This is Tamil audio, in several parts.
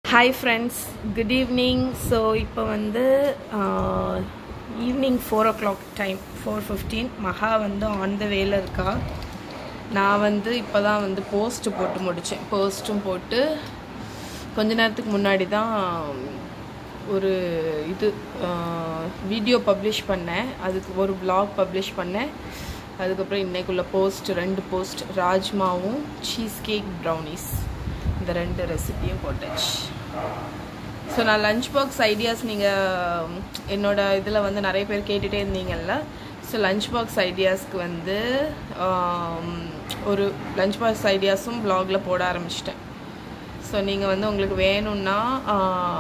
Hi friends good evening so இப்போ வந்து evening four o'clock time four fifteen Maha வந்து ஆன் த வேல இருக்கா நான் வந்து இப்போ தான் வந்து போஸ்ட்டு போட்டு முடித்தேன் போஸ்ட்டும் போட்டு கொஞ்ச நேரத்துக்கு முன்னாடி தான் ஒரு இது வீடியோ பப்ளிஷ் பண்ணேன் அதுக்கு ஒரு vlog பப்ளிஷ் பண்ணேன் அதுக்கப்புறம் இன்னைக்குள்ள போஸ்ட் ரெண்டு போஸ்ட் ராஜ்மாவும் சீஸ் கேக் ப்ரௌனிஸ் இந்த ரெண்டு ரெசிபியும் போட்டாச்சு ஸோ நான் லஞ்ச் பாக்ஸ் ஐடியாஸ் நீங்கள் என்னோட இதில் வந்து நிறைய பேர் கேட்டுகிட்டே இருந்தீங்கல்ல ஸோ லஞ்ச் பாக்ஸ் ஐடியாஸ்க்கு வந்து ஆம், ஒரு லஞ்ச் பாக்ஸ் ஐடியாஸும் ப்ளாகில் போட ஆரம்பிச்சிட்டேன் ஸோ நீங்கள் வந்து உங்களுக்கு வேணும்னா ஆ,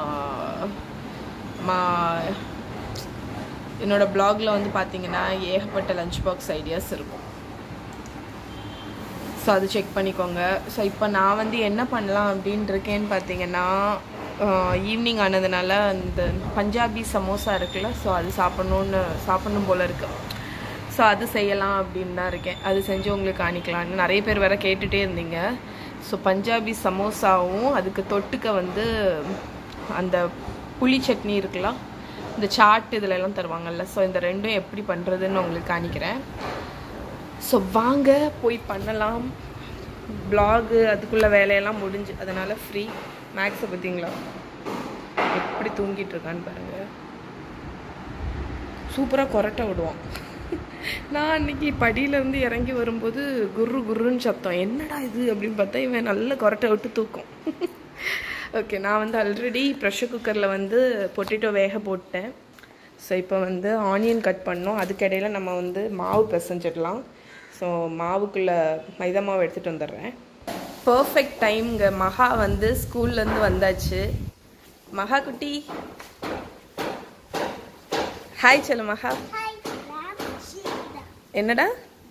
மா என்னோட ப்ளாகில் வந்து பார்த்தீங்கன்னா ஏகப்பட்ட லஞ்ச் பாக்ஸ் ஐடியாஸ் இருக்கும் ஸோ அது செக் பண்ணிக்கோங்க ஸோ இப்போ நான் வந்து என்ன பண்ணலாம் அப்படின்னு இருக்கேன்னு பார்த்தீங்கன்னா ஈவினிங் ஆனதுனால அந்த பஞ்சாபி சமோசா இருக்குல்ல ஸோ அது சாப்பிட்ணுன்னு சாப்பிட்ணும் போல இருக்கு ஸோ அது செய்யலாம் அப்படின்னு தான் இருக்கேன் அது செஞ்சு உங்களுக்கு காணிக்கலாம்னு நிறைய பேர் வேற கேட்டுகிட்டே இருந்தீங்க ஸோ பஞ்சாபி சமோசாவும் அதுக்கு தொட்டுக்க வந்து அந்த புளி சட்னி இருக்குல்ல இந்த சாட் இதுல எல்லாம் தருவாங்கல்ல ஸோ இந்த ரெண்டும் எப்படி பண்ணுறதுன்னு உங்களுக்கு காணிக்கிறேன் ஸோ வாங்க போய் பண்ணலாம் ப்ளாகு அதுக்குள்ள வேலையெல்லாம் முடிஞ்சு அதனால ஃப்ரீ மேக்ஸை பார்த்தீங்களா எப்படி தூங்கிட்டு இருக்கான்னு பாருங்க சூப்பராக கொரட்டை விடுவான் நான் அன்னைக்கு படியிலேருந்து இறங்கி வரும்போது குர்ரு குர்ருன்னு சத்தம் என்னடா இது அப்படின்னு பார்த்தா இவன் நல்ல கொரட்டை விட்டு தூக்கும் ஓகே நான் வந்து ஆல்ரெடி ப்ரெஷர் குக்கரில் வந்து பொட்டேட்டோ வேக போட்டேன் ஸோ இப்போ வந்து ஆனியன் கட் பண்ணோம் அதுக்கிடையில நம்ம வந்து மாவு பிசைஞ்சிடலாம் ஸோ மாவுக்குள்ளே மைதா மாவு எடுத்துகிட்டு வந்துடுறேன் பர்ஃபெக்ட் டைம்ங்க மகா வந்து ஸ்கூல்லேருந்து வந்தாச்சு மகா குட்டி ஹாய் சொல்லு மகா என்னடா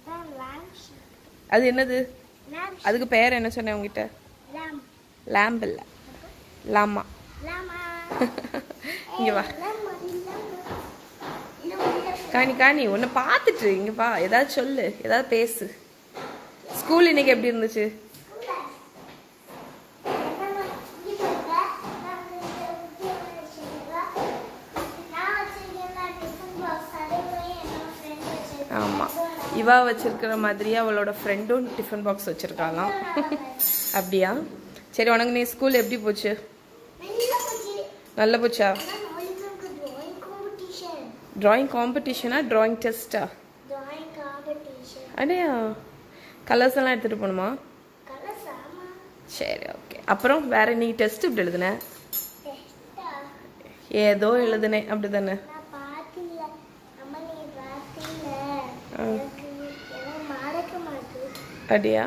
அது என்னது அதுக்கு பேர் என்ன சொன்னேன் உங்ககிட்ட லேம்ப் இல்லை லாமா இங்க வா காணி காணி உன்னை பார்த்துட்டு இங்க வா ஏதாவது சொல்லு ஏதாவது பேசு ஸ்கூல் இன்னைக்கு எப்படி இருந்துச்சு ஆமா இவா வச்சிருக்கிற மாதிரியே அவளோட ஃப்ரெண்டும் டிஃபன் பாக்ஸ் வச்சிருக்காளாம் அப்படியா சரி உனக்கு நீ ஸ்கூல் எப்படி போச்சு நல்ல போச்சா டிராயிங் காம்படிஷனா டிராயிங் டெஸ்டா அடையா கலர்ஸ் எல்லாம் எடுத்துட்டு போகணுமா சரி ஓகே அப்புறம் வேற நீ டெஸ்ட் இப்படி எழுதுன ஏதோ எழுதுனேன் அப்படிதானே அப்படியா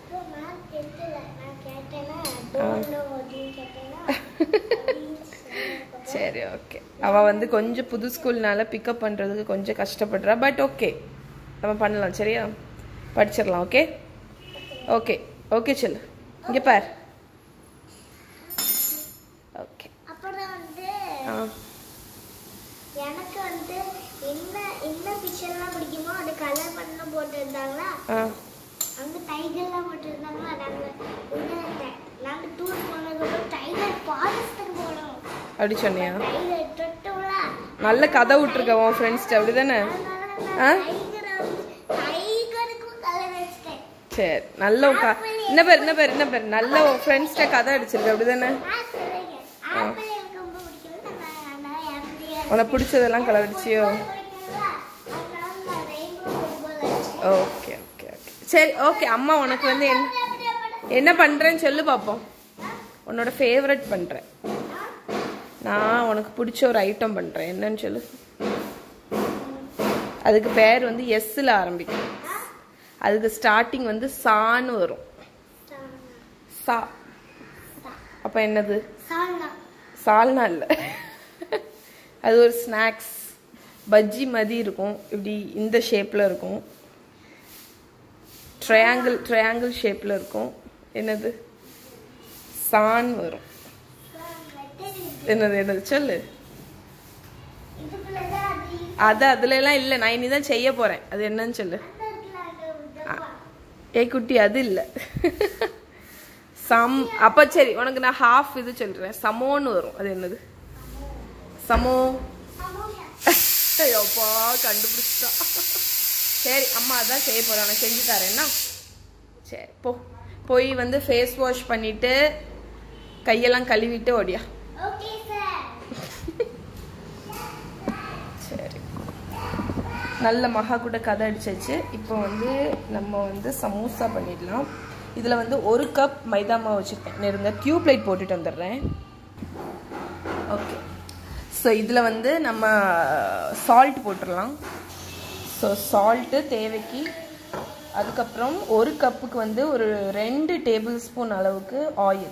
சரி ஓகே அவ வந்து கொஞ்சம் புது ஸ்கூல்னால பிக்கப் பண்றதுக்கு கொஞ்சம் கஷ்டப்படுறா பட் ஓகே நம்ம பண்ணலாம் சரியா படிச்சிடலாம் ஓகே ஓகே ஓகே சொல்லு இங்க பார் ஓகே அப்புறம் வந்து ஆ எனக்கு வந்து என்ன என்ன பிக்சர்லாம் பிடிக்குமோ அது கலர் பண்ண போட்டிருந்தாங்களா ஆ அங்க டைகர்லாம் போட்டிருந்தாங்களா நாங்க உள்ள டை- நாங்க டூர் போனதுக்கப்புறம் டைகர் ஃபாரஸ்ட்டுக்கு போனோம் அப்படி சொன்னியா டைகர் தொட்டோம்ல நல்ல கதை விட்டுருக்க உன் ஃப்ரெண்ட்ஸ்ட்டு அப்படிதானே ஆ? டைகருக்கும் கலர் வச்சிட்டேன் சரி நல்ல உன் க என்ன பேர் என்ன பேர் என்ன பேர் நல்ல உன் ஃப்ரெண்ட்ஸ்ட்ட கதை அடிச்சிருக்க அப்படிதானே ஆ சொல்லுங்க ஆப்பிள் எனக்கு ரொம்ப பிடிக்கும் நான் அதனால ஆப்பிள் உனக்கு பிடிச்சதெல்லாம் கலர் அடிச்சியோ பிடிக்கும்ல அதனால நான் ரெயின்போ ஃபுட்பால் அடிச்சேன் ஓகே ஓகே ஓகே சரி ஓகே அம்மா உனக்கு வந்து என்ன என்ன பண்ணுறேன்னு சொல்லு பார்ப்போம் உன்னோட ஃபேவரட் பண்ணுறேன் நான் உனக்கு பிடிச்ச ஒரு ஐட்டம் பண்ணுறேன் என்னன்னு சொல்லு அதுக்கு பேர் வந்து எஸ்ஸில் ஆரம்பிக்கும் அதுக்கு ஸ்டார்டிங் வந்து சான்னு வரும் சா அப்போ என்னது சால்னா சால்னா இல்லை அது ஒரு ஸ்நாக்ஸ் பஜ்ஜி மாதிரி இருக்கும் இப்படி இந்த ஷேப்பில் இருக்கும் ட்ரையாங்கிள் ட்ரையாங்கிள் ஷேப்பில் இருக்கும் என்னது சான் வரும் என்னது என்னது சொல்லு இதுக்குள்ளதான் அது அது அதுல எல்லாம் இல்லை நான் இனி தான் செய்ய போகிறேன் அது என்னன்னு சொல்லு அந்த இருக்குல்ல, அது ஏய் குட்டி அது இல்லை சம் அப்ப சரி உனக்கு நான் ஹாஃப் இது சொல்றேன் சமோன்னு வரும் அது என்னது சமோ ஐயோப்பா கண்டுபிடிச்சிட்டா சரி அம்மா அதான் செய்ய போறேன் நான் செஞ்சு தரேன்னா சரி போ போய் வந்து ஃபேஸ் வாஷ் பண்ணிட்டு கையெல்லாம் கழுவிட்டு ஓடியா ஓகே சார் சரி நல்ல மகா கூட கதை அடிச்சாச்சு இப்போ வந்து நம்ம வந்து சமோசா பண்ணிடலாம் இதில் வந்து ஒரு கப் மைதா மாவு வச்சுருக்கேன் நெருங்க டியூப் லைட் போட்டுட்டு வந்துடுறேன் ஓகே ஸோ இதில் வந்து நம்ம சால்ட் போட்டுடலாம் ஸோ சால்ட்டு தேவைக்கு அதுக்கப்புறம் ஒரு கப்புக்கு வந்து ஒரு ரெண்டு டேபிள் ஸ்பூன் அளவுக்கு ஆயில்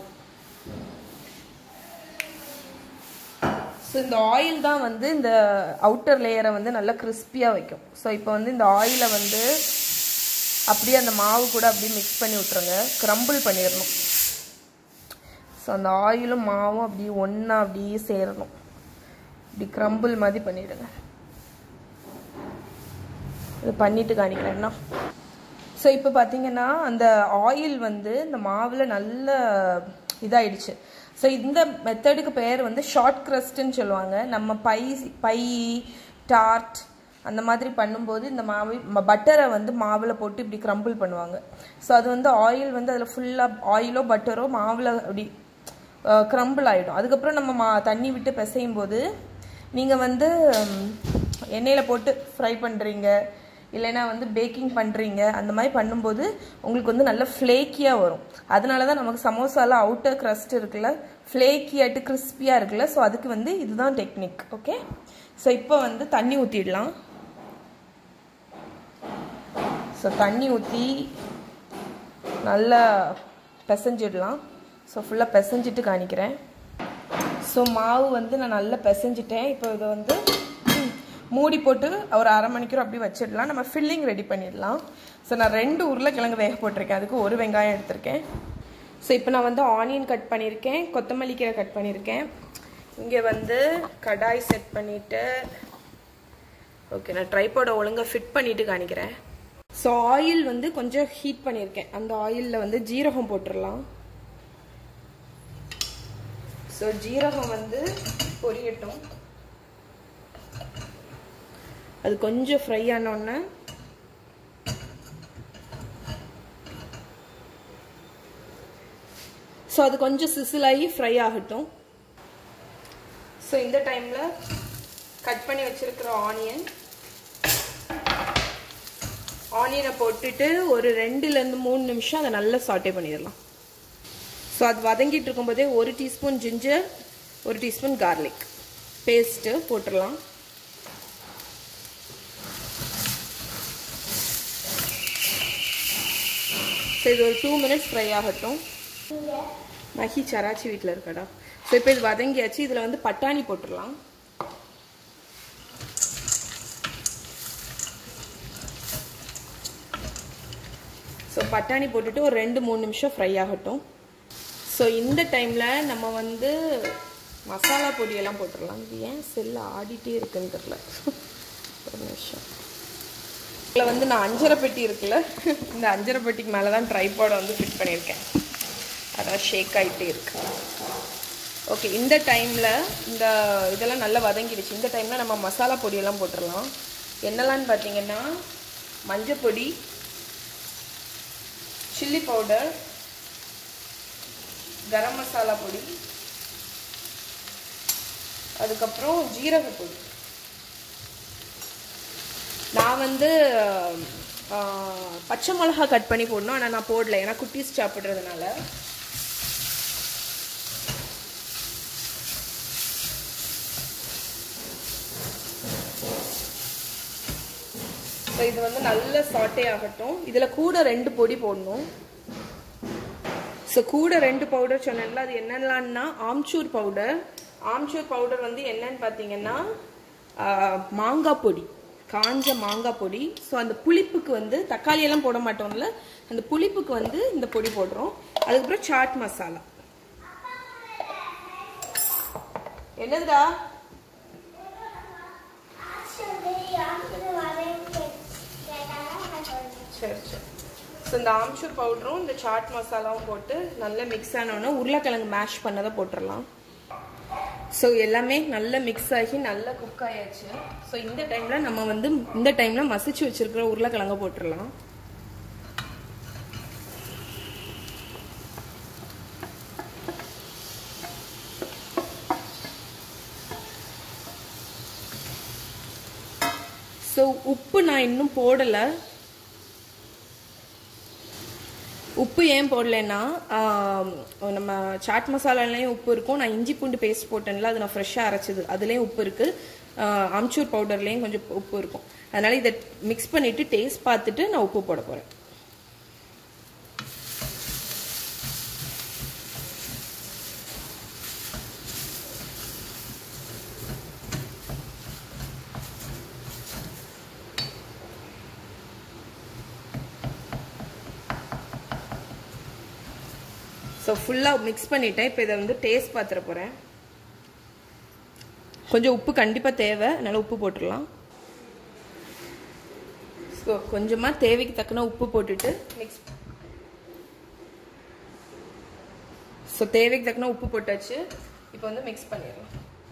ஸோ இந்த ஆயில் தான் வந்து இந்த அவுட்டர் லேயரை வந்து நல்லா கிறிஸ்பியாக வைக்கும் ஸோ இப்போ வந்து இந்த ஆயிலை வந்து அப்படியே அந்த மாவு கூட அப்படியே மிக்ஸ் பண்ணி விட்ருங்க க்ரம்பிள் பண்ணிடணும் ஸோ அந்த ஆயிலும் மாவும் அப்படியே ஒன்றா அப்படியே சேரணும் இப்படி க்ரம்பிள் மாதிரி பண்ணிவிடுங்க இது பண்ணிட்டு காணிக்கிறேன்னா ஸோ இப்போ பார்த்தீங்கன்னா அந்த ஆயில் வந்து இந்த மாவில் நல்ல இதாயிடுச்சு ஸோ இந்த மெத்தடுக்கு பேர் வந்து ஷார்ட் க்ரஸ்ட்னு சொல்லுவாங்க நம்ம பை பை டார்ட் அந்த மாதிரி பண்ணும்போது இந்த மாவு பட்டரை வந்து மாவில் போட்டு இப்படி க்ரம்பிள் பண்ணுவாங்க ஸோ அது வந்து ஆயில் வந்து அதில் ஃபுல்லாக ஆயிலோ பட்டரோ மாவில் அப்படி க்ரம்பிள் ஆகிடும் அதுக்கப்புறம் நம்ம மா தண்ணி விட்டு பிசையும் போது நீங்கள் வந்து எண்ணெயில் போட்டு ஃப்ரை பண்ணுறீங்க இல்லைன்னா வந்து பேக்கிங் பண்ணுறீங்க அந்த மாதிரி பண்ணும்போது உங்களுக்கு வந்து நல்ல ஃப்ளேக்கியாக வரும் அதனால தான் நமக்கு சமோசால அவுட்டர் க்ரஸ்ட் இருக்குல்ல ஃப்ளேக்கியாட்டு கிறிஸ்பியாக இருக்குல்ல ஸோ அதுக்கு வந்து இதுதான் டெக்னிக் ஓகே ஸோ இப்போ வந்து தண்ணி ஊற்றிடலாம் ஸோ தண்ணி ஊற்றி நல்லா பிசைஞ்சிடலாம் ஸோ ஃபுல்லாக பிசைஞ்சிட்டு காணிக்கிறேன் ஸோ மாவு வந்து நான் நல்லா பிசைஞ்சிட்டேன் இப்போ இதை வந்து மூடி போட்டு ஒரு அரை மணிக்கூர் அப்படி வச்சிடலாம் நம்ம ஃபில்லிங் ரெடி பண்ணிடலாம் ஸோ நான் ரெண்டு உருளைக்கிழங்கு வேக போட்டிருக்கேன் அதுக்கு ஒரு வெங்காயம் எடுத்திருக்கேன் ஸோ இப்போ நான் வந்து ஆனியன் கட் பண்ணியிருக்கேன் கொத்தமல்லி கீரை கட் பண்ணியிருக்கேன் இங்கே வந்து கடாய் செட் பண்ணிவிட்டு ஓகே நான் ட்ரைப்போட ஒழுங்காக ஃபிட் பண்ணிவிட்டு காணிக்கிறேன் ஸோ ஆயில் வந்து கொஞ்சம் ஹீட் பண்ணியிருக்கேன் அந்த ஆயிலில் வந்து ஜீரகம் போட்டுடலாம் ஸோ ஜீரகம் வந்து பொரியட்டும் அது கொஞ்சம் ஃப்ரை ஆனோடனே ஸோ அது கொஞ்சம் சிசிலாகி ஃப்ரை ஆகட்டும் ஸோ இந்த டைமில் கட் பண்ணி வச்சிருக்கிற ஆனியன் ஆனியனை போட்டுட்டு ஒரு ரெண்டுலேருந்து மூணு நிமிஷம் அதை நல்லா சாட்டே பண்ணிடலாம் ஸோ அது வதங்கிட்டு இருக்கும்போதே ஒரு டீஸ்பூன் ஜிஞ்சர் ஒரு டீஸ்பூன் கார்லிக் பேஸ்ட்டு போட்டுடலாம் ஸோ இது ஒரு டூ மினிட்ஸ் ஃப்ரை ஆகட்டும் மஹி சராச்சி வீட்டில் இருக்கடா ஸோ இப்போ இது வதங்கியாச்சு இதில் வந்து பட்டாணி போட்டுடலாம் ஸோ பட்டாணி போட்டுட்டு ஒரு ரெண்டு மூணு நிமிஷம் ஃப்ரை ஆகட்டும் ஸோ இந்த டைமில் நம்ம வந்து மசாலா பொடியெல்லாம் போட்டுடலாம் இது ஏன் செல்லு ஆடிட்டே இருக்குன்னு தெரில ஒரு நிமிஷம் இதில் வந்து நான் அஞ்சரை பெட்டி இருக்குல்ல இந்த அஞ்சரை பெட்டிக்கு மேலே தான் ட்ரைபாடை வந்து ஃபிட் பண்ணியிருக்கேன் அதான் ஷேக் ஆகிட்டே இருக்கு ஓகே இந்த டைமில் இந்த இதெல்லாம் நல்லா வதங்கிடுச்சு இந்த டைமில் நம்ம மசாலா பொடியெல்லாம் போட்டுடலாம் என்னெல்லாம்னு பார்த்தீங்கன்னா மஞ்சள் பொடி சில்லி பவுடர் கரம் மசாலா பொடி அதுக்கப்புறம் ஜீரக பொடி நான் வந்து ஆ, பச்சை மிளகா கட் பண்ணி போடணும் ஆனால் நான் போடல ஏன்னா குட்டீஸ் சாப்பிட்றதுனால ஸோ இது வந்து நல்ல சாட்டே ஆகட்டும் இதில் கூட ரெண்டு பொடி போடணும் ஸோ கூட ரெண்டு பவுடர் சொன்னேன்ல அது என்னென்னலான்னா ஆம்ச்சூர் பவுடர் ஆம்ச்சூர் பவுடர் வந்து என்னன்னு பார்த்தீங்கன்னா ஆ, மாங்காய் பொடி காஞ்ச மாங்காய் பொடி ஸோ அந்த புளிப்புக்கு வந்து தக்காளி எல்லாம் போட மாட்டோம்ல அந்த புளிப்புக்கு வந்து இந்த பொடி போடுறோம் அதுக்கப்புறம் சாட் மசாலா என்னதுடா ஆக்சுவலி யாருக்கு வரேன்னு கேட்டாங்க நான் சொல்றேன் சரி சரி ஸோ இந்த ஆம்ச்சூர் பவுடரும் இந்த சாட் மசாலாவும் போட்டு நல்லா மிக்ஸ் ஆனோடனே உருளைக்கிழங்கு மேஷ் பண்ணதை போட்டுடலாம் ஸோ எல்லாமே நல்லா மிக்ஸ் ஆகி நல்லா குக் ஆயாச்சு ஸோ இந்த டைமில் நம்ம வந்து இந்த டைமில் மசிச்சு வச்சிருக்கிற உருளைக்கிழங்க போட்டுடலாம் ஸோ உப்பு நான் இன்னும் போடலை உப்பு ஏன் போடலைன்னா ஆம், நம்ம சாட் மசாலாலையும் உப்பு இருக்கும் நான் இஞ்சி பூண்டு பேஸ்ட் போட்டேன்ல அது நான் ஃப்ரெஷ்ஷாக அரைச்சது அதுலேயும் உப்பு இருக்குது அம்ச்சூர் பவுடர்லேயும் கொஞ்சம் உப்பு இருக்கும் அதனால் இதை மிக்ஸ் பண்ணிவிட்டு டேஸ்ட் பார்த்துட்டு நான் உப்பு போட போகிறேன் ஸோ ஃபுல்லாக மிக்ஸ் பண்ணிட்டேன் இப்போ இதை வந்து டேஸ்ட் பார்த்துட போகிறேன் கொஞ்சம் உப்பு கண்டிப்பாக தேவை அதனால் உப்பு போட்டுடலாம் ஸோ கொஞ்சமாக தேவைக்கு தக்கன உப்பு போட்டுட்டு மிக்ஸ் ஸோ தேவைக்கு தக்கன உப்பு போட்டாச்சு இப்போ வந்து மிக்ஸ் பண்ணிடலாம்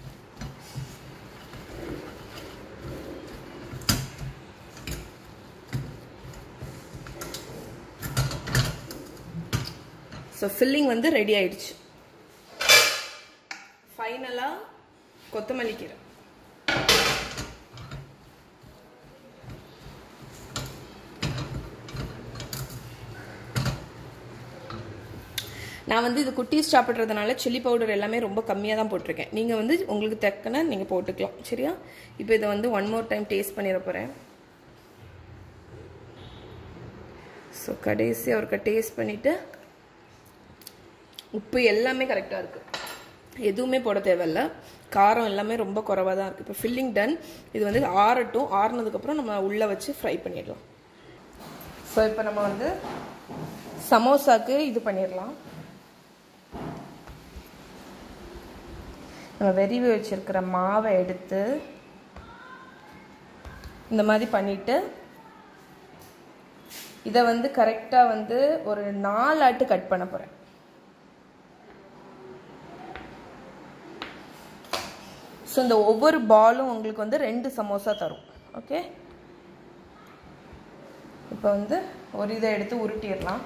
ஸோ ஃபில்லிங் வந்து ரெடி ஆயிடுச்சு ஃபைனலாக கொத்தமல்லி கீரை நான் வந்து இது குட்டீஸ் சாப்பிட்றதுனால சில்லி பவுடர் எல்லாமே ரொம்ப கம்மியாக தான் போட்டிருக்கேன் நீங்கள் வந்து உங்களுக்கு தக்கன நீங்கள் போட்டுக்கலாம் சரியா இப்போ இதை வந்து ஒன் மோர் டைம் டேஸ்ட் பண்ணிட போகிறேன் ஸோ கடைசி அவருக்கு டேஸ்ட் பண்ணிவிட்டு உப்பு எல்லாமே கரெக்டாக இருக்குது எதுவுமே போட தேவையில்ல காரம் எல்லாமே ரொம்ப குறைவாக தான் இருக்குது இப்போ ஃபில்லிங் டன் இது வந்து ஆறட்டும் ஆறுனதுக்கப்புறம் நம்ம உள்ளே வச்சு ஃப்ரை பண்ணிடலாம் ஸோ இப்போ நம்ம வந்து சமோசாக்கு இது பண்ணிடலாம் நம்ம வெறிவி வச்சிருக்கிற மாவை எடுத்து இந்த மாதிரி பண்ணிட்டு இதை வந்து கரெக்டாக வந்து ஒரு நாலு ஆட்டு கட் பண்ண போகிறேன் ஸோ இந்த ஒவ்வொரு பாலும் உங்களுக்கு வந்து ரெண்டு சமோசா தரும் ஓகே இப்போ வந்து ஒரு இதை எடுத்து உருட்டிடலாம்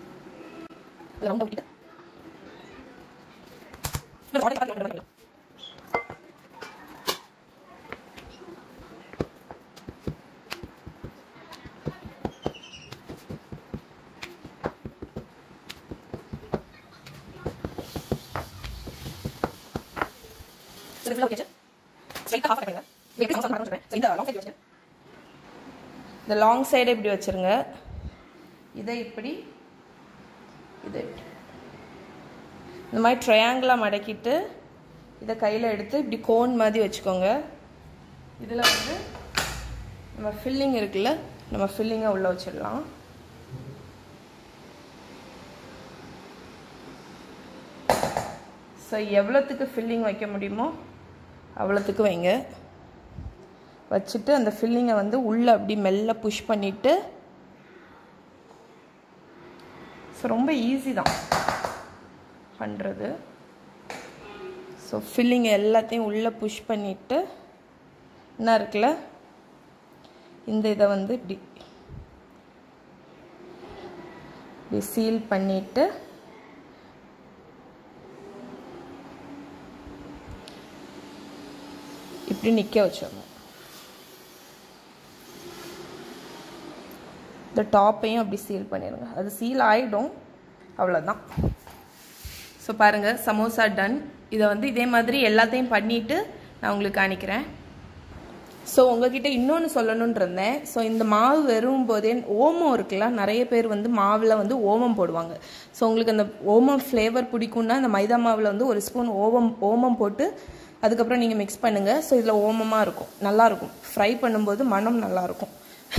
இந்த லாங் சைடு இப்படி வச்சிருங்க இதை இப்படி இதை இப்படி இந்த மாதிரி ட்ரையாங்கிளாக மடக்கிட்டு இதை கையில் எடுத்து இப்படி கோன் மாதிரி வச்சுக்கோங்க இதில் வந்து நம்ம ஃபில்லிங் இருக்குல்ல நம்ம ஃபில்லிங்கை உள்ளே வச்சிடலாம் ஸோ எவ்வளோத்துக்கு ஃபில்லிங் வைக்க முடியுமோ அவ்வளோத்துக்கு வைங்க வச்சுட்டு அந்த ஃபில்லிங்கை வந்து உள்ளே அப்படி மெல்ல புஷ் பண்ணிவிட்டு ஸோ ரொம்ப ஈஸி தான் பண்ணுறது ஸோ ஃபில்லிங் எல்லாத்தையும் உள்ளே புஷ் பண்ணிவிட்டு என்ன இருக்குல்ல இந்த இதை வந்து இப்படி இப்படி சீல் பண்ணிவிட்டு இப்படி நிற்க வச்சிடணும் இந்த டாப்பையும் அப்படி சீல் பண்ணிடுங்க அது சீல் ஆகிடும் அவ்வளோதான் ஸோ பாருங்கள் சமோசா டன் இதை வந்து இதே மாதிரி எல்லாத்தையும் பண்ணிவிட்டு நான் உங்களுக்கு காணிக்கிறேன் ஸோ உங்ககிட்ட இன்னொன்று சொல்லணும்னு இருந்தேன் ஸோ இந்த மாவு வெறும் போதே ஓமம் இருக்குல்ல நிறைய பேர் வந்து மாவில் வந்து ஓமம் போடுவாங்க ஸோ உங்களுக்கு அந்த ஓமம் ஃப்ளேவர் பிடிக்கும்னா இந்த மைதா மாவில் வந்து ஒரு ஸ்பூன் ஓமம் ஓமம் போட்டு அதுக்கப்புறம் நீங்கள் மிக்ஸ் பண்ணுங்கள் ஸோ இதில் ஓமமாக இருக்கும் நல்லாயிருக்கும் ஃப்ரை பண்ணும்போது மனம் நல்லாயிருக்கும்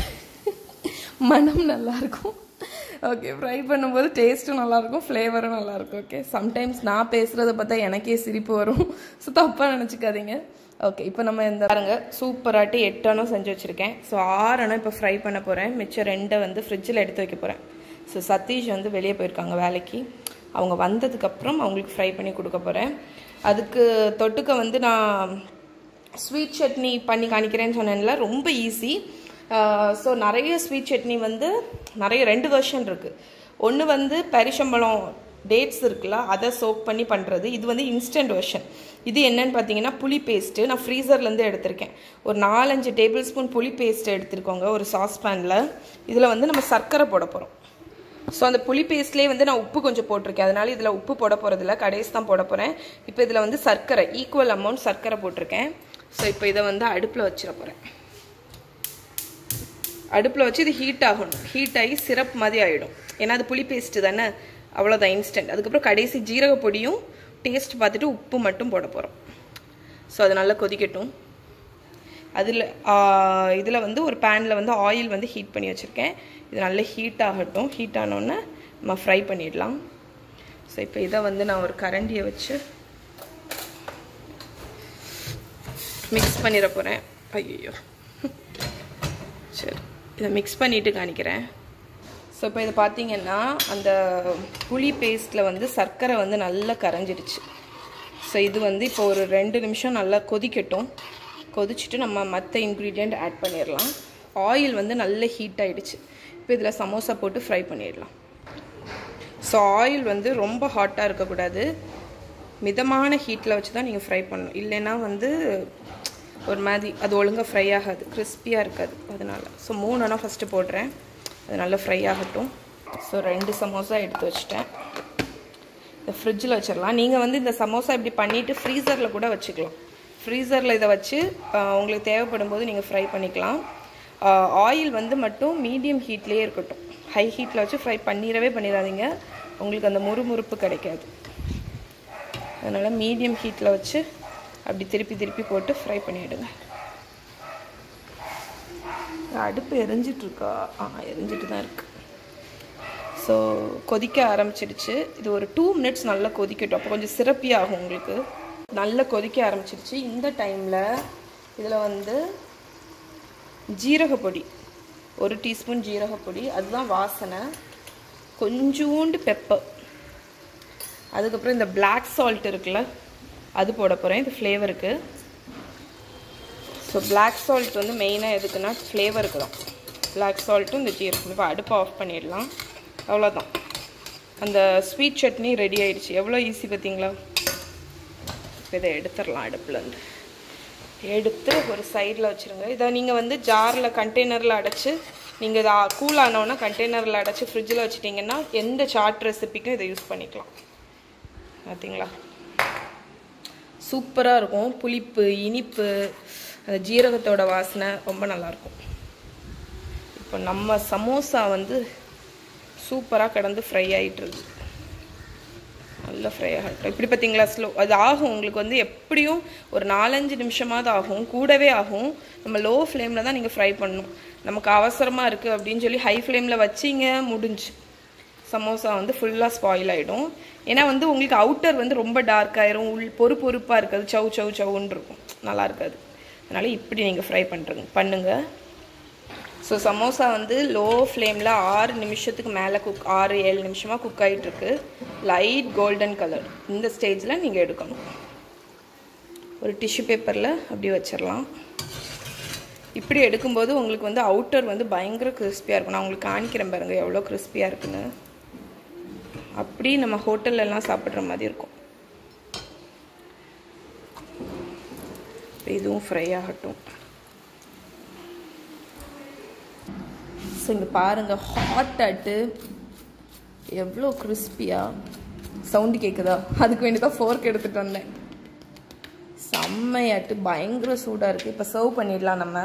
மனம் நல்லாயிருக்கும் ஓகே ஃப்ரை பண்ணும்போது டேஸ்ட்டும் நல்லாயிருக்கும் ஃப்ளேவரும் நல்லாயிருக்கும் ஓகே சம்டைம்ஸ் நான் பேசுகிறத பார்த்தா எனக்கே சிரிப்பு வரும் ஸோ தப்பாக நினச்சிக்காதீங்க ஓகே இப்போ நம்ம இந்த பாருங்க சூப்பராட்டி எட்டணும் செஞ்சு வச்சுருக்கேன் ஸோ ஆறணும் இப்போ ஃப்ரை பண்ண போகிறேன் மிச்சம் ரெண்டை வந்து ஃப்ரிட்ஜில் எடுத்து வைக்க போகிறேன் ஸோ சதீஷ் வந்து வெளியே போயிருக்காங்க வேலைக்கு அவங்க வந்ததுக்கப்புறம் அவங்களுக்கு ஃப்ரை பண்ணி கொடுக்க போகிறேன் அதுக்கு தொட்டுக்க வந்து நான் ஸ்வீட் சட்னி பண்ணி காணிக்கிறேன்னு சொன்னேன்ல ரொம்ப ஈஸி ஸோ நிறைய ஸ்வீட் சட்னி வந்து நிறைய ரெண்டு வெர்ஷன் இருக்குது ஒன்று வந்து பரிசம்பழம் டேட்ஸ் இருக்குல்ல அதை சோக் பண்ணி பண்ணுறது இது வந்து இன்ஸ்டன்ட் வெர்ஷன் இது என்னன்னு பார்த்தீங்கன்னா புளி பேஸ்ட்டு நான் ஃப்ரீசர்லேருந்து எடுத்திருக்கேன் ஒரு நாலஞ்சு டேபிள் ஸ்பூன் புளி பேஸ்ட் எடுத்துருக்கோங்க ஒரு சாஸ்பேனில் இதில் வந்து நம்ம சர்க்கரை போட போகிறோம் ஸோ அந்த புளி பேஸ்ட்லேயே வந்து நான் உப்பு கொஞ்சம் போட்டிருக்கேன் அதனால இதில் உப்பு போட போகிறதில்ல கடைசி தான் போட போகிறேன் இப்போ இதில் வந்து சர்க்கரை ஈக்குவல் அமௌண்ட் சர்க்கரை போட்டிருக்கேன் ஸோ இப்போ இதை வந்து அடுப்பில் வச்சிட போகிறேன் அடுப்பில் வச்சு இது ஹீட் ஆகணும் ஹீட் ஆகி சிரப் மாதிரி ஆகிடும் ஏன்னா அது புளி பேஸ்ட்டு தானே அவ்வளோதான் இன்ஸ்டன்ட் அதுக்கப்புறம் கடைசி ஜீரக பொடியும் டேஸ்ட் பார்த்துட்டு உப்பு மட்டும் போட போகிறோம் ஸோ அது நல்லா கொதிக்கட்டும் அதில் இதில் வந்து ஒரு பேனில் வந்து ஆயில் வந்து ஹீட் பண்ணி வச்சுருக்கேன் இது நல்லா ஹீட் ஆகட்டும் ஹீட் ஆனோடனே நம்ம ஃப்ரை பண்ணிடலாம் ஸோ இப்போ இதை வந்து நான் ஒரு கரண்டியை வச்சு மிக்ஸ் பண்ணிட போகிறேன் ஐயோ சரி இதை மிக்ஸ் பண்ணிவிட்டு காணிக்கிறேன் ஸோ இப்போ இதை பார்த்தீங்கன்னா அந்த புளி பேஸ்ட்டில் வந்து சர்க்கரை வந்து நல்லா கரைஞ்சிடுச்சு ஸோ இது வந்து இப்போ ஒரு ரெண்டு நிமிஷம் நல்லா கொதிக்கட்டும் கொதிச்சுட்டு நம்ம மற்ற இன்க்ரீடியண்ட் ஆட் பண்ணிடலாம் ஆயில் வந்து நல்ல ஹீட் ஆகிடுச்சு இப்போ இதில் சமோசா போட்டு ஃப்ரை பண்ணிடலாம் ஸோ ஆயில் வந்து ரொம்ப ஹாட்டாக இருக்கக்கூடாது மிதமான ஹீட்டில் வச்சு தான் நீங்கள் ஃப்ரை பண்ணணும் இல்லைன்னா வந்து ஒரு மாதிரி அது ஒழுங்காக ஃப்ரை ஆகாது கிறிஸ்பியாக இருக்காது அதனால் ஸோ மூணுனா ஃபஸ்ட்டு போடுறேன் அது நல்லா ஃப்ரை ஆகட்டும் ஸோ ரெண்டு சமோசா எடுத்து வச்சுட்டேன் இதை ஃப்ரிட்ஜில் வச்சிடலாம் நீங்கள் வந்து இந்த சமோசா இப்படி பண்ணிவிட்டு ஃப்ரீசரில் கூட வச்சுக்கலாம் ஃப்ரீசரில் இதை வச்சு உங்களுக்கு தேவைப்படும் போது நீங்கள் ஃப்ரை பண்ணிக்கலாம் ஆயில் வந்து மட்டும் மீடியம் ஹீட்லேயே இருக்கட்டும் ஹை ஹீட்டில் வச்சு ஃப்ரை பண்ணிடவே பண்ணிடாதீங்க உங்களுக்கு அந்த முறுமுறுப்பு கிடைக்காது அதனால் மீடியம் ஹீட்டில் வச்சு அப்படி திருப்பி திருப்பி போட்டு ஃப்ரை பண்ணிவிடுங்க அடுப்பு எரிஞ்சிட்ருக்கா ஆ எரிஞ்சிட்டு தான் இருக்குது ஸோ கொதிக்க ஆரம்பிச்சிடுச்சு இது ஒரு டூ மினிட்ஸ் நல்லா கொதிக்கட்டும் அப்போ கொஞ்சம் சிறப்பி ஆகும் உங்களுக்கு நல்லா கொதிக்க ஆரம்பிச்சிடுச்சு இந்த டைமில் இதில் வந்து ஜீரகப்பொடி ஒரு டீஸ்பூன் ஜீரகப்பொடி அதுதான் வாசனை கொஞ்சோண்டு பெப்பர் அதுக்கப்புறம் இந்த பிளாக் சால்ட் இருக்குல்ல அது போட போகிறேன் இது ஃப்ளேவருக்கு ஸோ பிளாக் சால்ட் வந்து மெயினாக எதுக்குன்னா ஃப்ளேவருக்கு தான் பிளாக் சால்ட்டும் இந்த ஜீரகம் இப்போ அடுப்பை ஆஃப் பண்ணிடலாம் அவ்வளோதான் அந்த ஸ்வீட் சட்னி ரெடி ஆயிடுச்சு எவ்வளோ ஈஸி பார்த்தீங்களா இப்போ இதை எடுத்துடலாம் அடுப்புலேருந்து எடுத்து ஒரு சைடில் வச்சுருங்க இதை நீங்கள் வந்து ஜாரில் கண்டெய்னரில் அடைச்சி நீங்கள் இதை கூல் ஆனோன்னா கண்டெய்னரில் அடைச்சி ஃப்ரிட்ஜில் வச்சிட்டிங்கன்னா எந்த சாட் ரெசிபிக்கும் இதை யூஸ் பண்ணிக்கலாம் பார்த்தீங்களா சூப்பராக இருக்கும் புளிப்பு இனிப்பு அந்த ஜீரகத்தோட வாசனை ரொம்ப நல்லாயிருக்கும் இப்போ நம்ம சமோசா வந்து சூப்பராக கிடந்து ஃப்ரை ஆகிட்டுருக்கு நல்லா ஃப்ரை ஆகட்டும் இப்படி பார்த்தீங்களா ஸ்லோ அது ஆகும் உங்களுக்கு வந்து எப்படியும் ஒரு நாலஞ்சு நிமிஷமாவது ஆகும் கூடவே ஆகும் நம்ம லோ ஃப்ளேமில் தான் நீங்கள் ஃப்ரை பண்ணணும் நமக்கு அவசரமாக இருக்குது அப்படின்னு சொல்லி ஹை ஃப்ளேமில் வச்சிங்க முடிஞ்சு சமோசா வந்து ஃபுல்லாக ஸ்பாயில் ஆகிடும் ஏன்னா வந்து உங்களுக்கு அவுட்டர் வந்து ரொம்ப டார்க் ஆயிரும் உள் பொறு பொறுப்பாக இருக்காது சவு சவு சவுன்னு இருக்கும் நல்லா இருக்காது அதனால் இப்படி நீங்கள் ஃப்ரை பண்ணுறங்க பண்ணுங்கள் ஸோ சமோசா வந்து லோ ஃப்ளேமில் ஆறு நிமிஷத்துக்கு மேலே குக் ஆறு ஏழு நிமிஷமாக குக் ஆகிட்டுருக்கு லைட் கோல்டன் கலர் இந்த ஸ்டேஜில் நீங்கள் எடுக்கணும் ஒரு டிஷ்யூ பேப்பரில் அப்படி வச்சிடலாம் இப்படி எடுக்கும்போது உங்களுக்கு வந்து அவுட்டர் வந்து பயங்கர கிறிஸ்பியாக இருக்கும் நான் உங்களுக்கு காணிக்கிறேன் பாருங்கள் எவ்வளோ கிறிஸ்பியாக இருக்குன்னு அப்படி நம்ம ஹோட்டல்லலாம் சாப்பிட்ற மாதிரி இருக்கும் இதுவும் ஃப்ரை ஆகட்டும் ஸோ இங்கே பாருங்கள் ஹாட் ஆட்டு எவ்வளோ கிறிஸ்பியாக சவுண்டு கேட்குதா அதுக்கு வேண்டி தான் ஃபோர்க் எடுத்துகிட்டு வந்தேன் செம்மையாட்டு பயங்கர சூடாக இருக்குது இப்போ சர்வ் பண்ணிடலாம் நம்ம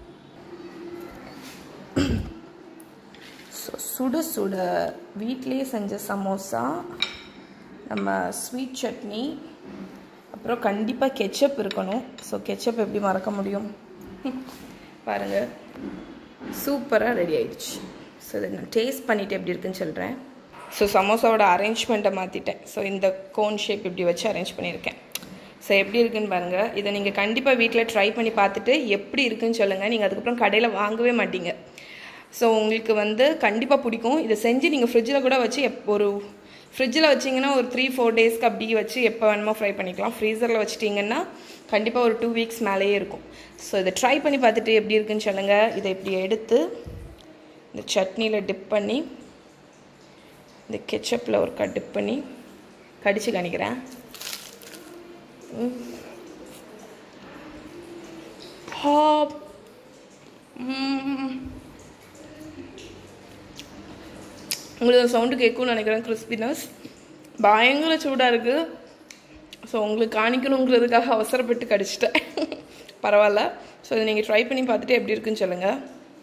ஸோ சுட சுட வீட்லேயே செஞ்ச சமோசா நம்ம ஸ்வீட் சட்னி அப்புறம் கண்டிப்பாக கெச்சப் இருக்கணும் ஸோ கெச்சப் எப்படி மறக்க முடியும் பாருங்கள் சூப்பராக ரெடி ஆயிடுச்சு ஸோ இதை நான் டேஸ்ட் பண்ணிவிட்டு எப்படி இருக்குன்னு சொல்கிறேன் ஸோ சமோசாவோட அரேஞ்ச்மெண்ட்டை மாற்றிட்டேன் ஸோ இந்த கோன் ஷேப் இப்படி வச்சு அரேஞ்ச் பண்ணியிருக்கேன் ஸோ எப்படி இருக்குன்னு பாருங்கள் இதை நீங்கள் கண்டிப்பாக வீட்டில் ட்ரை பண்ணி பார்த்துட்டு எப்படி இருக்குன்னு சொல்லுங்கள் நீங்கள் அதுக்கப்புறம் கடையில் வாங்கவே மாட்டீங்க ஸோ உங்களுக்கு வந்து கண்டிப்பாக பிடிக்கும் இதை செஞ்சு நீங்கள் ஃப்ரிட்ஜில் கூட வச்சு எப் ஒரு ஃப்ரிட்ஜில் வச்சிங்கன்னா ஒரு த்ரீ ஃபோர் டேஸ்க்கு அப்படி வச்சு எப்போ வேணுமோ ஃப்ரை பண்ணிக்கலாம் ஃப்ரீசரில் வச்சிட்டிங்கன்னா கண்டிப்பாக ஒரு டூ வீக்ஸ் மேலேயே இருக்கும் ஸோ இதை ட்ரை பண்ணி பார்த்துட்டு எப்படி இருக்குன்னு சொல்லுங்கள் இதை இப்படி எடுத்து இந்த சட்னியில் டிப் பண்ணி இந்த கெச்சப்பில் ஒரு கட் டிப் பண்ணி கடிச்சு காணிக்கிறேன் ம். ஹாப் ம். உங்களுக்கு சவுண்டு கேட்கும்னு நினைக்கிறேன் கிறிஸ்பினஸ் பயங்கர சூடாக இருக்குது ஸோ உங்களுக்கு காணிக்கணுங்கிறதுக்காக அவசரப்பட்டு கடிச்சிட்டேன் பரவாயில்ல ஸோ இதை நீங்கள் ட்ரை பண்ணி பார்த்துட்டு எப்படி இருக்குன்னு சொல்லுங்கள்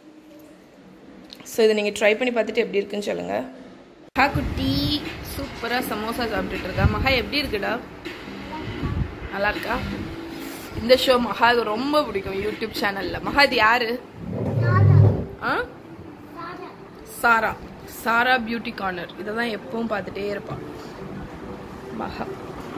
ஸோ இதை நீங்கள் ட்ரை பண்ணி பார்த்துட்டு எப்படி இருக்குன்னு சொல்லுங்கள் மகா குட்டி சூப்பராக சமோசா சாப்பிட்டுட்டு இருக்கா மகா எப்படி இருக்குடா நல்லா இருக்கா இந்த ஷோ மகாவுக்கு ரொம்ப பிடிக்கும் யூடியூப் சேனலில் மகா இது யாரு ஆ சாரா சாரா பியூட்டி கார்னர் இதை தான் எப்பவும் பார்த்துட்டே இருப்பான் மகா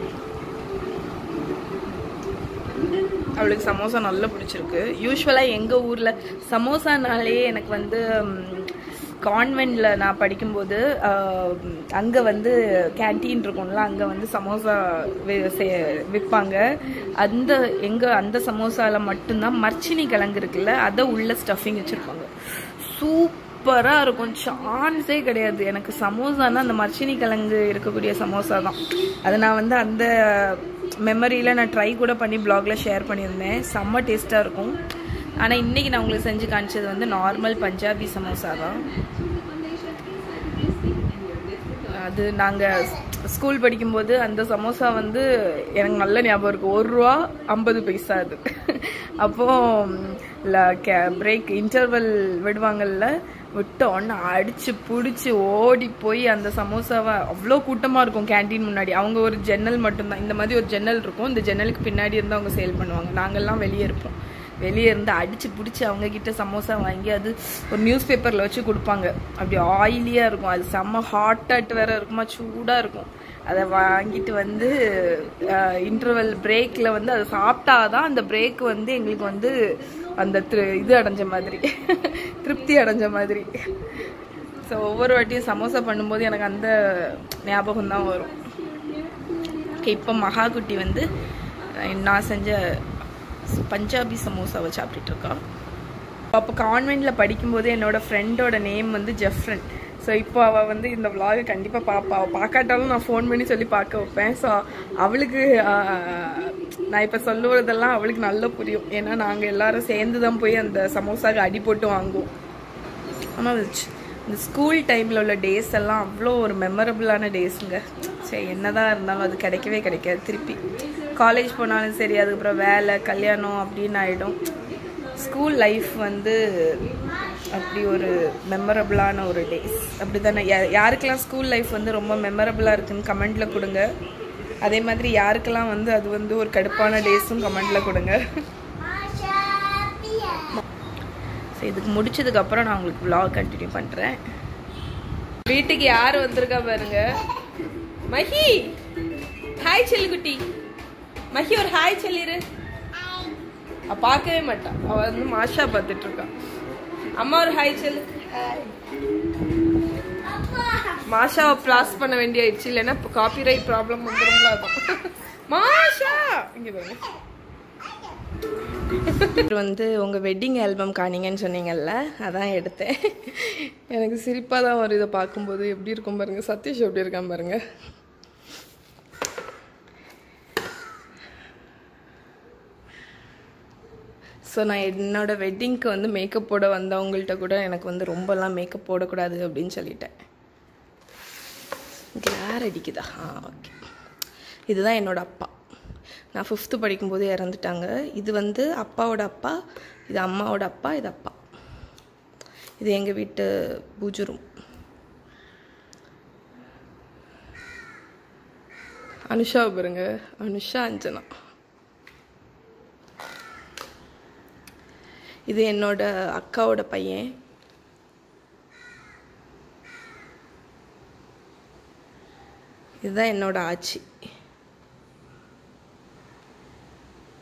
அவளுக்கு சமோசா நல்லா பிடிச்சிருக்கு யூஸ்வலாக எங்கள் ஊரில் சமோசானாலே எனக்கு வந்து கான்வென்ட்டில் நான் படிக்கும்போது அங்கே வந்து கேன்டீன் இருக்கும்ல அங்கே வந்து சமோசா வி- சே- விற்பாங்க அந்த எங்கள் அந்த சமோசாவில் மட்டும்தான் மர்ச்சினி கிழங்கு இருக்குல்ல அதை உள்ள ஸ்டஃபிங் வச்சுருப்பாங்க சூப்பராக இருக்கும் சான்ஸே கிடையாது எனக்கு சமோசானா அந்த மர்ச்சினி கிழங்கு இருக்கக்கூடிய சமோசா தான் அதை நான் வந்து அந்த மெமரியில் நான் ட்ரை கூட பண்ணி ப்ளாக்ல ஷேர் பண்ணியிருந்தேன் செம்ம டேஸ்ட்டாக இருக்கும் ஆனால் இன்றைக்கி நான் உங்களுக்கு செஞ்சு காமிச்சது வந்து நார்மல் பஞ்சாபி சமோசா தான் அது நாங்கள் ஸ்கூல் படிக்கும்போது அந்த சமோசா வந்து எனக்கு நல்ல ஞாபகம் இருக்கு ஒரு ரூபா ஐம்பது பைசா அது அப்போ பிரேக் இன்டர்வல் விடுவாங்கல்ல விட்ட உடனே அடிச்சு பிடிச்சி ஓடி போய் அந்த சமோசாவை அவ்வளோ கூட்டமாக இருக்கும் கேண்டீன் முன்னாடி அவங்க ஒரு ஜன்னல் மட்டும்தான் இந்த மாதிரி ஒரு ஜன்னல் இருக்கும் இந்த ஜன்னலுக்கு பின்னாடி இருந்து அவங்க சேல் பண்ணுவாங்க நாங்கெல்லாம் வெளியே இருப்போம் வெளியே இருந்து அடிச்சு பிடிச்சி அவங்க கிட்ட சமோசா வாங்கி அது ஒரு நியூஸ் பேப்பரில் வச்சு கொடுப்பாங்க அப்படி ஆயிலியாக இருக்கும் அது செம்ம ஹாட்டாட் வேற இருக்குமா சூடாக இருக்கும் அதை வாங்கிட்டு வந்து இன்டர்வல் பிரேக்கில் வந்து அதை சாப்பிட்டாதான் அந்த பிரேக் வந்து எங்களுக்கு வந்து அந்த திரு- இது அடைஞ்ச மாதிரி திருப்தி அடைஞ்ச மாதிரி ஸோ ஒவ்வொரு வாட்டியும் சமோசா பண்ணும்போது எனக்கு அந்த ஞாபகம் தான் வரும் ஓகே இப்போ மகாகுட்டி வந்து அஹ், நான் செஞ்ச பஞ்சாபி சமோசாவை சாப்பிட்டுட்டு இருக்கா அப்போ கான்வென்ட்டில் படிக்கும்போது என்னோட ஃப்ரெண்டோட நேம் வந்து ஜெஃப்ரன் ஸோ இப்போ அவள் வந்து இந்த vlog கண்டிப்பாக பார்ப்பா அவள் பார்க்காட்டாலும் நான் ஃபோன் பண்ணி சொல்லி பார்க்க வைப்பேன் ஸோ அவளுக்கு ஆஹ், நான் இப்போ சொல்லுவதெல்லாம் அவளுக்கு நல்லா புரியும் ஏன்னா நாங்கள் எல்லாரும் சேர்ந்து தான் போய் அந்த சமோசாக்கு அடி போட்டு வாங்குவோம் ஆனால் இந்த ஸ்கூல் டைமில் உள்ள டேஸ் எல்லாம் அவ்வளோ ஒரு மெமரபுளான டேஸுங்க சரி என்னதான் இருந்தாலும் அது கிடைக்கவே கிடைக்காது திருப்பி காலேஜ் போனாலும் சரி அதுக்கப்புறம் வேலை கல்யாணம் அப்படின்னு ஆகிடும் ஸ்கூல் லைஃப் வந்து அப்படி ஒரு மெமரபுளான ஒரு டேஸ் அப்படி தானே யாருக்கெல்லாம் ஸ்கூல் லைஃப் வந்து ரொம்ப மெமரபுளாக இருக்குன்னு கமெண்ட்டில் கொடுங்க அதே மாதிரி யாருக்கெல்லாம் வந்து அது வந்து ஒரு கடுப்பான டேஸும் கமெண்ட்டில் கொடுங்க ஸோ இதுக்கு முடிச்சதுக்கு அப்புறம் நான் உங்களுக்கு vlog கண்டினியூ பண்ணுறேன் வீட்டுக்கு யார் வந்திருக்கா பாருங்க மஹி ஹாய் செல்லுக்குட்டி மஹி ஒரு ஹாய் சொல்லிரு அவ பார்க்கவே மாட்டான் அவ வந்து மாஷா பார்த்துட்டு இருக்கா அம்மா ஒரு ஹாய் சொல்லு மாஷாவை ப்ளாஸ் பண்ண வேண்டிய ஆயிடுச்சு இல்லைன்னா இப்போ காப்பிரைட் ப்ராப்ளம் வந்துரும்ல அதான் மாஷா இங்கே பாருங்க இவர் வந்து உங்கள் வெட்டிங் ஆல்பம் காணிங்கன்னு சொன்னீங்கல்ல அதான் எடுத்தேன் எனக்கு சிரிப்பாக தான் வரும் இதை பார்க்கும்போது எப்படி இருக்கும் பாருங்க சதீஷ் எப்படி இருக்கான் பாருங்க ஸோ நான் என்னோட வெட்டிங்க்கு வந்து மேக்கப் போட வந்தவங்கள்ட்ட கூட எனக்கு வந்து ரொம்பலாம் மேக்கப் போடக்கூடாது அப்படின்னு சொல்லிட்டேன் கிளார் அடிக்குதா ஆ ஓகே இதுதான் என்னோட அப்பா நான் ஃபிஃப்த்து படிக்கும்போது இறந்துட்டாங்க இது வந்து அப்பாவோட அப்பா இது அம்மாவோட அப்பா இது அப்பா இது எங்கள் வீட்டு பூஜை ரூம் அனுஷா பாருங்க அனுஷா அஞ்சனா இது என்னோட அக்காவோட பையன் இதுதான் என்னோட ஆச்சி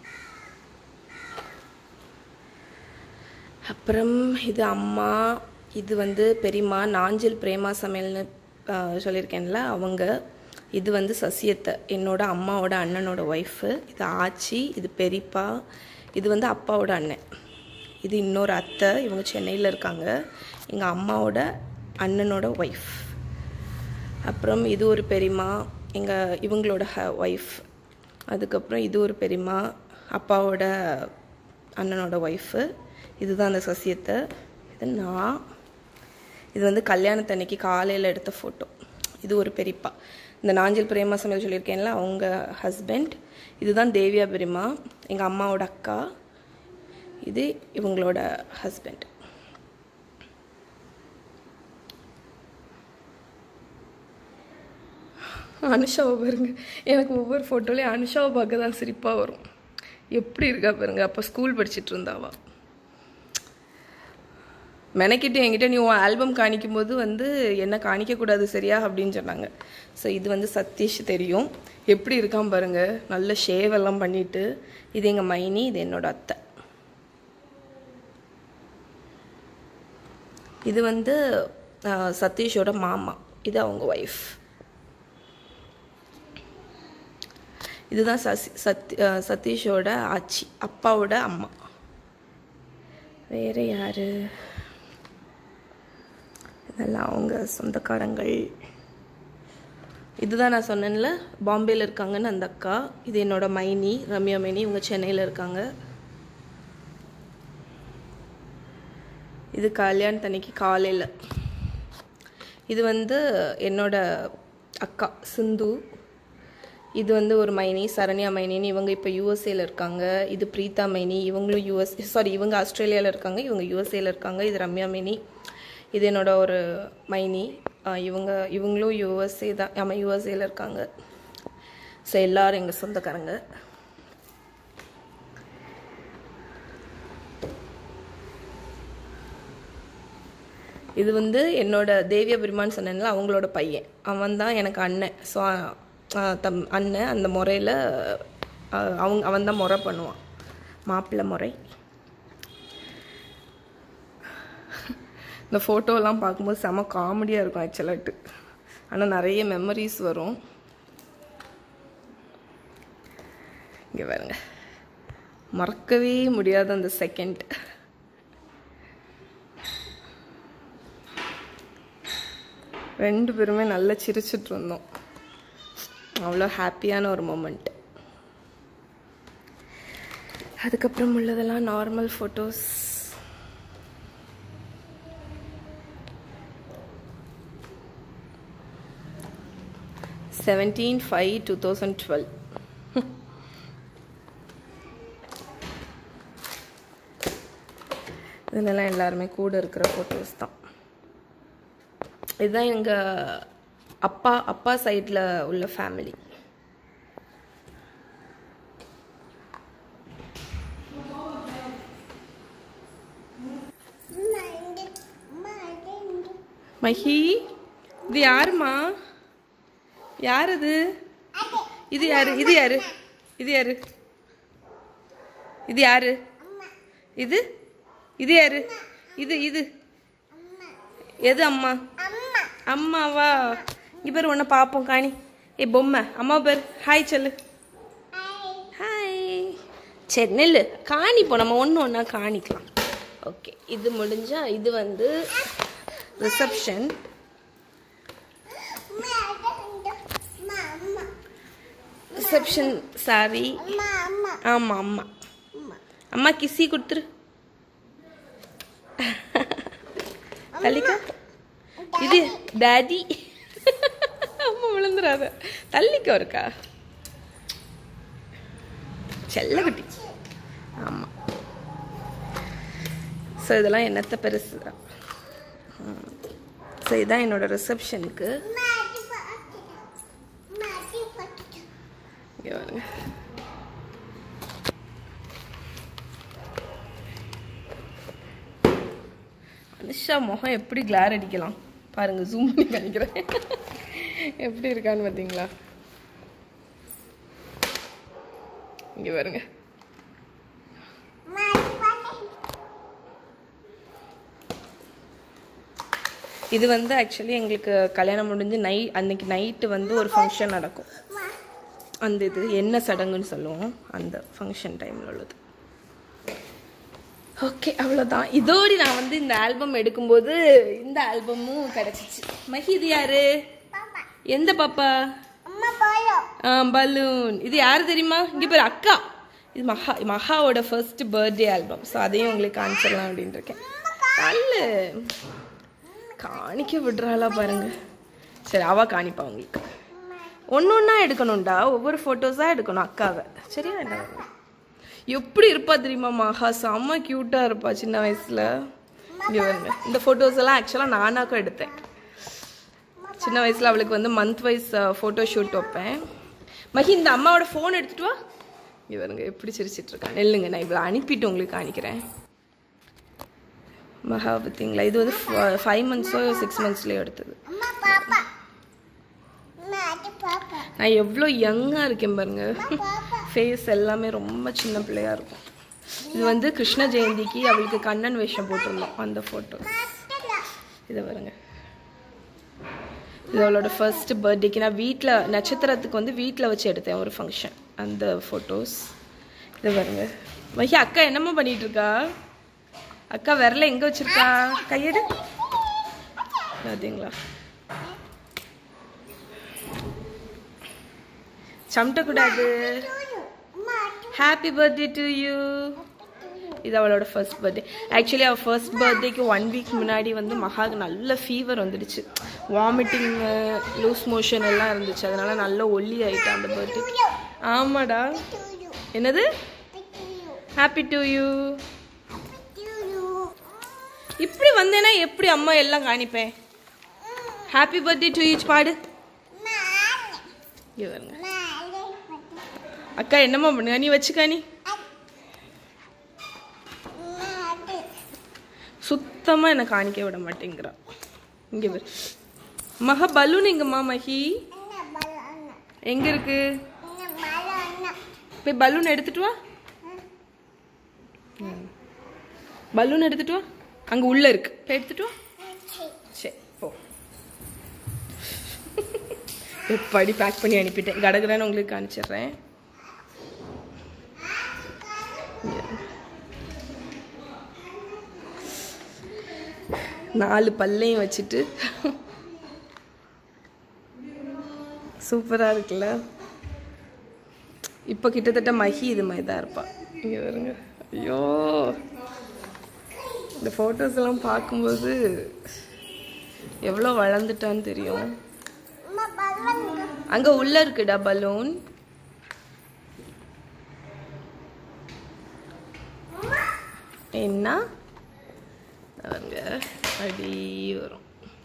அப்புறம் இது அம்மா இது வந்து பெரியம்மா நாஞ்சில் பிரேமா சமையல்னு ஆஹ், சொல்லியிருக்கேன்ல அவங்க இது வந்து சசியத்தை என்னோட அம்மாவோட அண்ணனோட ஒய்ஃபு இது ஆச்சி இது பெரியப்பா இது வந்து அப்பாவோட அண்ணன் இது இன்னொரு அத்தை இவங்க சென்னையில் இருக்காங்க எங்கள் அம்மாவோட அண்ணனோட ஒய்ஃப் அப்புறம் இது ஒரு பெரியம்மா எங்கள் இவங்களோட ஹ ஒய்ஃப் அதுக்கப்புறம் இது ஒரு பெரியம்மா அப்பாவோட அண்ணனோட ஒய்ஃபு இதுதான் அந்த சசியத்தை இது நான் இது வந்து கல்யாணத்தன்னைக்கு காலையில் எடுத்த ஃபோட்டோ இது ஒரு பெரியப்பா இந்த நாஞ்சில் பிரேமா சமையல் சொல்லியிருக்கேன்ல அவங்க ஹஸ்பண்ட் இதுதான் தேவியா பெரியம்மா எங்கள் அம்மாவோட அக்கா இது இவங்களோட ஹஸ்பண்ட் அனுஷாவை பாருங்க எனக்கு ஒவ்வொரு ஃபோட்டோலையும் அனுஷாவை பார்க்க தான் சிரிப்பாக வரும் எப்படி இருக்கா பாருங்க அப்போ ஸ்கூல் படிச்சிட்டு இருந்தாவா மெனக்கிட்டு என்கிட்ட நீ உன் ஆல்பம் காணிக்கும் போது வந்து என்ன காணிக்கக்கூடாது சரியா அப்படின்னு சொன்னாங்க ஸோ இது வந்து சதீஷ் தெரியும் எப்படி இருக்கான் பாருங்க நல்ல ஷேவ் எல்லாம் பண்ணிட்டு இது எங்கள் மைனி இது என்னோட அத்தை இது வந்து ஆஹ், சதீஷோட மாமா இது அவங்க ஒய்ஃப் இதுதான் சசி சத் ஆஹ், சதீஷோட ஆச்சி அப்பாவோட அம்மா வேற யாரு இதெல்லாம் அவங்க சொந்தக்காரங்கள் இதுதான் நான் சொன்னேன்ல பாம்பேல இருக்காங்கன்னு அந்த அக்கா இது என்னோட மைனி ரம்யா மைனி இவங்க சென்னையில் இருக்காங்க இது கல்யாணத்தன்னைக்கு காலையில் இது வந்து என்னோட அக்கா சிந்து இது வந்து ஒரு மைனி சரண்யா மைனின்னு இவங்க இப்போ யூஎஸ்ஏல இருக்காங்க இது பிரீதா மைனி இவங்களும் யூஎஸ் சாரி இவங்க ஆஸ்திரேலியாவில் இருக்காங்க இவங்க யூஎஸ்ஏல இருக்காங்க இது ரம்யா மைனி இது என்னோட ஒரு மைனி ஆஹ் இவங்க இவங்களும் யூஎஸ்ஏ தான் ஆமாம் யூஎஸ்ஏல இருக்காங்க ஸோ எல்லாரும் எங்கள் சொந்தக்காரங்க இது வந்து என்னோட தேவிய பெருமான்னு சொன்னேன்ல அவங்களோட பையன் அவன் தான் எனக்கு அண்ணன் ஸோ தம் அண்ணன் அந்த முறையில் அவங்க அவன் தான் முறை பண்ணுவான் மாப்பிள்ளை முறை இந்த ஃபோட்டோலாம் பார்க்கும்போது செம காமெடியாக இருக்கும் ஆக்சுவலாட்டு ஆனால் நிறைய மெமரிஸ் வரும் இங்கே பாருங்க மறக்கவே முடியாத அந்த செகண்ட் ரெண்டு பேருமே நல்லா சிரிச்சிட்டு இருந்தோம் அவ்வளோ ஹாப்பியான ஒரு மூமெண்ட் அதுக்கப்புறம் உள்ளதெல்லாம் normal photos seventeen five two thousand twelve இதுலலாம் எல்லாருமே கூட இருக்கிற ஃபோட்டோஸ் தான் இதுதான் எங்கள் அப்பா அப்பா சைடில் உள்ள ஃபேமிலி அம்மா இங்க அம்மா அது இங்க மஹி இது யாருமா யார் இது இது யாரு இது யாரு இது யாரு இது யாரு இது இது யாரு இது இது எது அம்மா அம்மா அம்மாவா இங்க பேர் உன்னை பார்ப்போம் காணி ஏ பொம்மை அம்மா பேர் ஹாய் சொல்லு ஹாய் ஹாய் சரி நெல்லு காணிப்போம் நம்ம ஒன்று ஒன்றா காணிக்கலாம் ஓகே இது முடிஞ்சா இது வந்து ரிசப்ஷன் அம்மா அது இங்க அம்மா அம்மா ரிசப்ஷன் சாரி அம்மா அம்மா ஆமாம் அம்மா அம்மா அம்மா கிஸ்ஸி கொடுத்துரு தள்ளிக்கா இது டாடி அம்மா விழுந்துடாத தள்ளிக்கோ இருக்கா செல்லக்குட்டி ஆமாம் ஸோ இதெல்லாம் என்னத்த பெருசு தான் ஸோ இதுதான் என்னோட ரிசப்ஷனுக்கு அம்மா அது பாத்து அம்மா அது பாத்து இங்கே பாருங்க அனுஷா முகம் எப்படி கிளார் அடிக்கலாம் பாருங்க ஜூம் பண்ணி காணிக்கிறேன் எப்படி இருக்கான்னு பார்த்தீங்களா இங்கே பாருங்க அம்மா அது பாத்து இது வந்து ஆக்சுவலி எங்களுக்கு கல்யாணம் முடிஞ்சு நை அன்னைக்கு நைட்டு வந்து ஒரு ஃபங்க்ஷன் நடக்கும் அந்த இது என்ன சடங்குன்னு சொல்லுவோம் அந்த ஃபங்க்ஷன் டைமில் உள்ளது ஓகே அவ்வளோதான் இதோடி நான் வந்து இந்த ஆல்பம் எடுக்கும்போது இந்த ஆல்பமும் கிடச்சிச்சு மஹி இது யாரு பாப்பா எந்த பாப்பா அம்மா போயோ ஆ பலூன் இது யாரு தெரியுமா இங்கே பேர் அக்கா இது மஹா மஹாவோட ஃபர்ஸ்ட் பர்த்டே ஆல்பம் ஸோ அதையும் உங்களுக்கு காமிச்சிடலாம் அப்படின்னு இருக்கேன் நல்ல காணிக்க விடுறாளா பாருங்க சரி அவ காணிப்பா உங்களுக்கு ஒன்று ஒன்றா எடுக்கணும்டா ஒவ்வொரு ஃபோட்டோஸாக எடுக்கணும் அக்காவை சரியா என்ன எப்படி இருப்பா தெரியுமா மகா செம்ம க்யூட்டாக இருப்பா சின்ன வயசில் இங்கே வருங்க இந்த ஃபோட்டோஸ் எல்லாம் ஆக்சுவலாக நானாக்கும் எடுத்தேன் சின்ன வயசில் அவளுக்கு வந்து மந்த் வைஸ் ஃபோட்டோ ஷூட் வைப்பேன் மகி இந்த அம்மாவோட ஃபோன் எடுத்துட்டு வா இங்கே வருங்க எப்படி சிரிச்சிட்டு இருக்கா நெல்லுங்க நான் இவ்வளோ அனுப்பிட்டு உங்களுக்கு காணிக்கிறேன் மகா பார்த்தீங்களா இது வந்து ஃபைவ் மந்த்ஸோ சிக்ஸ் மந்த்ஸ்லேயோ எடுத்தது அம்மா பாப்பா அம்மா அது பாப்பா நான் எவ்வளோ யங்காக இருக்கேன் பாருங்க பாப்பா ஃபேஸ் எல்லாமே ரொம்ப சின்ன பிள்ளையா இருக்கும் இது வந்து கிருஷ்ண ஜெயந்திக்கு அவளுக்கு கண்ணன் வேஷம் போட்டிருந்தோம் அந்த ஃபோட்டோ இதை பாருங்க இது அவளோட ஃபர்ஸ்ட் பர்த்டேக்கு நான் வீட்டில் நட்சத்திரத்துக்கு வந்து வீட்டில் வச்சு எடுத்தேன் ஒரு ஃபங்க்ஷன் அந்த ஃபோட்டோஸ் இதை பாருங்க மஹி அக்கா என்னம்மா பண்ணிட்டு இருக்கா அக்கா விரல எங்கே வச்சிருக்கா கையெடு பார்த்தீங்களா சமட்டக்கூடாது அம்மா அது ஹாப்பி பர்த்டே டு யூ இது அவளோட ஃபர்ஸ்ட் பர்த்டே ஆக்சுவலி அவள் ஃபர்ஸ்ட் பர்த்டேக்கு ஒன் வீக் முன்னாடி வந்து மகாக்கு நல்ல ஃபீவர் வந்துடுச்சு வாமிட்டிங் லூஸ் மோஷன் எல்லாம் இருந்துச்சு அதனால நல்ல ஒல்லி ஆயிட்டா அந்த பர்த்டேக்கு ஆமாடா தூயு என்னது to you happy to you to you இப்படி வந்தேன்னா எப்படி அம்மா எல்லாம் காணிப்பேன் ஹாப்பி பர்த்டே டு ஈச் பாடு மானே இங்க பாருங்க மாலே அக்கா என்னம்மா பண்ணுங்க நீ வச்சுக்கா நீ மாடு சுத்தமாக என்னை காணிக்க விட மாட்டேங்கிறா இங்கே பாரு மகா பலூன் எங்கம்மா மஹி என்ன பலன எங்க இருக்கு என்ன பலன போய் பலூன் எடுத்துட்டு வா பலூன் எடுத்துட்டு வா அங்க உள்ள இருக்கு போய் எடுத்துட்டு வா சரி போ எப்படி பேக் பண்ணி அனுப்பிட்டேன் கடகடன்னு உங்களுக்கு காமிச்சிடுறேன் இங்க. நாலு பல்லையும் வச்சுட்டு சூப்பரா இருக்குல்ல இப்போ கிட்டத்தட்ட மஹி இது மாதிரி தான் இருப்பா இங்கே வருங்க ஐயோ இந்த ஃபோட்டோஸ் எல்லாம் பார்க்கும்போது எவ்வளோ வளர்ந்துட்டான்னு தெரியும் அம்மா பலன் அங்க உள்ள இருக்குடா பலூன் என்ன அங்க அடி வரும்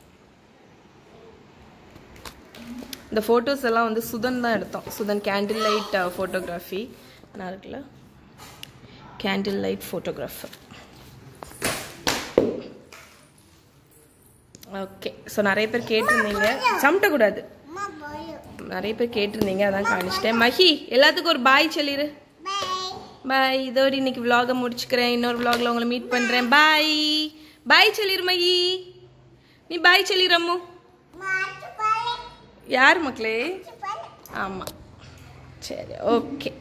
இந்த ஃபோட்டோஸ் எல்லாம் வந்து சுதன் தான் எடுத்தோம் சுதன் கேண்டில் லைட் ஃபோட்டோகிராஃபி நான் இருக்குல்ல candle light photographer okay so நிறைய பேர் கேட்டிருந்தீங்க சமட்டக்கூடாது அம்மா போயோ நிறைய பேர் கேட்டிருந்தீங்க அதான் காமிச்சிட்டேன் மஹி எல்லாத்துக்கும் ஒரு பாய் சொல்லிடு பை பாய் இதோட இன்னைக்கு vlog-அ முடிச்சுக்கிறேன் இன்னொரு vlog-ல உங்களை மீட் பண்றேன் பாய் பாய் சொல்லிரு மஹி நீ பாய் சொல்லிரம்மு மாட்டு பலை யார் மக்களே பலை ஆமா சரி ஓகே